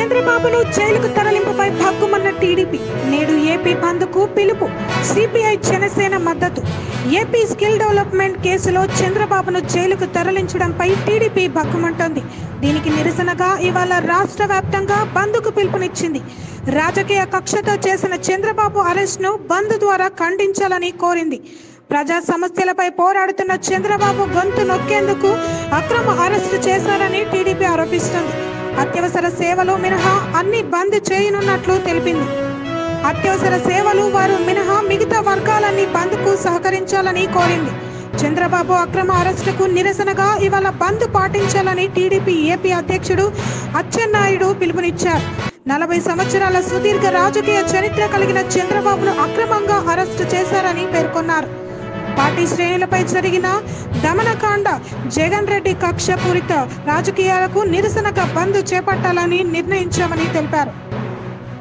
చంద్రబాబును జైలుకు తరలింపుపై భగ్గుమన్న టీడీపీ నేడు ఏపీ బంద్కు పిలుపు సిపిఐ జనసేన మద్దతు ఏపీ స్కిల్ డెవలప్మెంట్ కేసులో చంద్రబాబును జైలుకు తరలించడంపై టీడీపీ భగ్గుమంటోంది దీనికి నిరసనగా ఇవాళ రాష్ట్ర వ్యాప్తంగా బంద్కు పిలుపునిచ్చింది రాజకీయ కక్షతో చేసిన చంద్రబాబు అరెస్ట్ను బంద్ ద్వారా ఖండించాలని కోరింది ప్రజా సమస్యలపై పోరాడుతున్న చంద్రబాబు గొంతు నొక్కేందుకు అక్రమ అరెస్టు చేశారని టీడీపీ ఆరోపిస్తోంది అత్యవసర సేవలు మినహా అన్ని బంద్ చేయనున్నట్లు తెలిపింది అత్యవసర సేవలు వారు మినహా మిగతా వర్గాలన్నీ బంద్కు సహకరించాలని కోరింది చంద్రబాబు అక్రమ అరెస్టుకు నిరసనగా ఇవాళ బంద్ పాటించాలని టీడీపీ ఏపీ అధ్యక్షుడు అచ్చెన్నాయుడు పిలుపునిచ్చారు నలభై సంవత్సరాల సుదీర్ఘ రాజకీయ చరిత్ర కలిగిన చంద్రబాబును అక్రమంగా అరెస్టు చేశారని పేర్కొన్నారు పార్టీ శ్రేణులపై జరిగిన దమనకాండ జగన్ రెడ్డి కక్షపూరిత రాజకీయాలకు నిరసనగా బంద్ చేపట్టాలని నిర్ణయించామని తెలిపారు